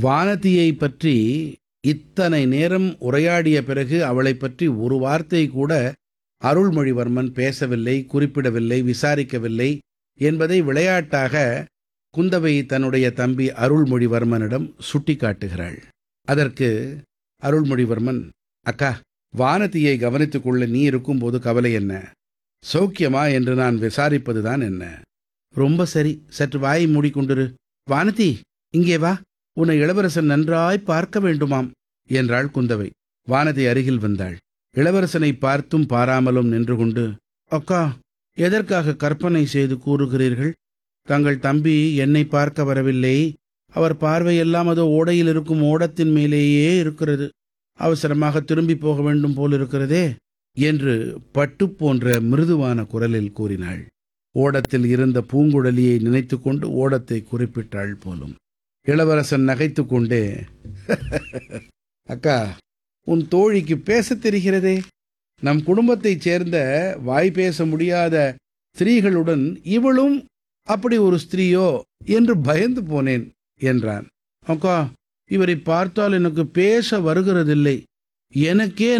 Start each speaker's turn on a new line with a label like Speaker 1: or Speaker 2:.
Speaker 1: வானதியை பற்றி இத்தனை நேரம் உரையாடிய பிறகு அவளைப் பற்றி ஒரு வார்த்தை கூட அருள்மொழிவர்மன் பேசவில்லை குறிப்பிடவில்லை விசாரிக்கவில்லை என்பதை விளையாட்டாக குந்தவை தன்னுடைய தம்பி அருள்மொழிவர்மனிடம் சுட்டிக்காட்டுகிறாள் அதற்கு அருள்மொழிவர்மன் அக்கா வானதியை கவனித்துக் கொள்ள நீ இருக்கும்போது கவலை என்ன சௌக்கியமா என்று நான் விசாரிப்பதுதான் என்ன ரொம்ப சரி சற்று வாயை மூடிக்கொண்டிரு வானதி இங்கே வா உன்னை இளவரசன் நன்றாய் பார்க்க வேண்டுமாம் என்றாள் குந்தவை வானதி அருகில் வந்தாள் இளவரசனை பார்த்தும் பாராமலும் நின்று கொண்டு அக்கா எதற்காக கற்பனை செய்து கூறுகிறீர்கள் தங்கள் தம்பி என்னை பார்க்க வரவில்லை அவர் பார்வையெல்லாம் அதோ ஓடையில் இருக்கும் ஓடத்தின் மேலேயே இருக்கிறது அவசரமாக திரும்பி போக வேண்டும் போல் இருக்கிறதே என்று பட்டு போன்ற மிருதுவான குரலில் கூறினாள் ஓடத்தில் இருந்த பூங்குழலியை நினைத்துக்கொண்டு ஓடத்தை குறிப்பிட்டாள் போலும் இளவரசன் நகைத்துக் கொண்டே அக்கா உன் தோழிக்கு பேசத் தெரிகிறதே நம் குடும்பத்தைச் சேர்ந்த வாய் பேச முடியாத ஸ்திரீகளுடன் இவளும் அப்படி ஒரு ஸ்திரீயோ என்று பயந்து போனேன் என்றான் அக்கா இவரை பார்த்தால் எனக்கு பேச வருகிறதில்லை எனக்கே